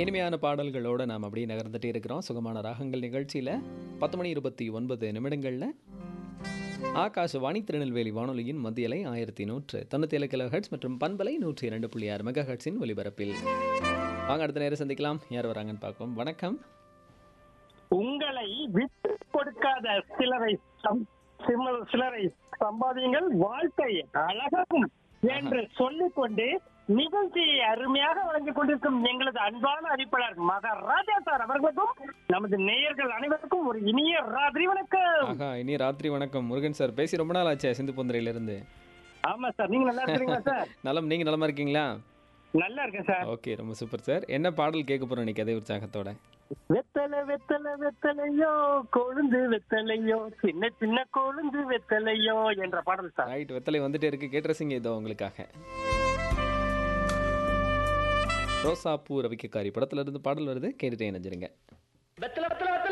இனிமையான பாடல்களோடு நாம் அப்படியே நகர்ந்துட்டே இருக்கிறோம் சுகமான ராகங்கள் நிகழ்ச்சியில் பத்து மணி இருபத்தி ஒன்பது நிமிடங்களில் ஆகாஷவாணி திருநெல்வேலி வானொலியின் மத்தியலை ஆயிரத்தி நூற்று தொண்ணூற்றி ஏழு கிலோ ஹெட்ஸ் மற்றும் பண்பலை நூற்றி இரண்டு புள்ளி ஆறு மெகா ஹெட்ஸின் ஒலிபரப்பில் வாங்க அடுத்த நேரம் சந்திக்கலாம் யார் வராங்கன்னு பார்ப்போம் வணக்கம் உங்களை விட்டு கொடுக்காத சிலரை சம்- சிம- சிலரை சம்பாதியுங்கள் வாழ்க்கை அழகும் என்று சொல்லிக்கொண்டு நிகழ்ச்சியை அருமையாக வழங்கிக் கொண்டிருக்கும் எங்களது அன்பான அறிப்பாளர் மகாராஜா சார் அவர்களுக்கும் நமது நேயர்கள் அனைவருக்கும் ஒரு இனிய ராத்திரி வணக்கம் ஆஹா இனி ராத்திரி வணக்கம் முருகன் சார் பேசி ரொம்ப நாள் ஆச்சே சிந்து பொந்தரையிலிருந்து ஆமா சார் நீங்க நல்லா இருக்கீங்களா சார் நலம் நீங்கள் நலமா இருக்கீங்களா நல்லா இருக்கேன் சார் ஓகே ரொம்ப சூப்பர் சார் என்ன பாடல் கேட்க போகிறோம் இன்னைக்கு அதே உற்சாகத்தோட வெத்தலை வெத்தலை வெத்தலையோ கொழுந்து வெத்தலையோ சின்ன சின்ன கொழுந்து வெத்தலையோ என்ற பாடல் சார் ரைட் வெத்தலை வந்துட்டே இருக்கு கேட்டுறசிங்க இதோ உங்களுக்காக ரோசா பூ ரவிக்கக்காரி படத்துல இருந்து பாடல் வருது கேட்டுட்டே நினைஞ்சிருங்க வெத்தலை வெத்தலை வெத்தலை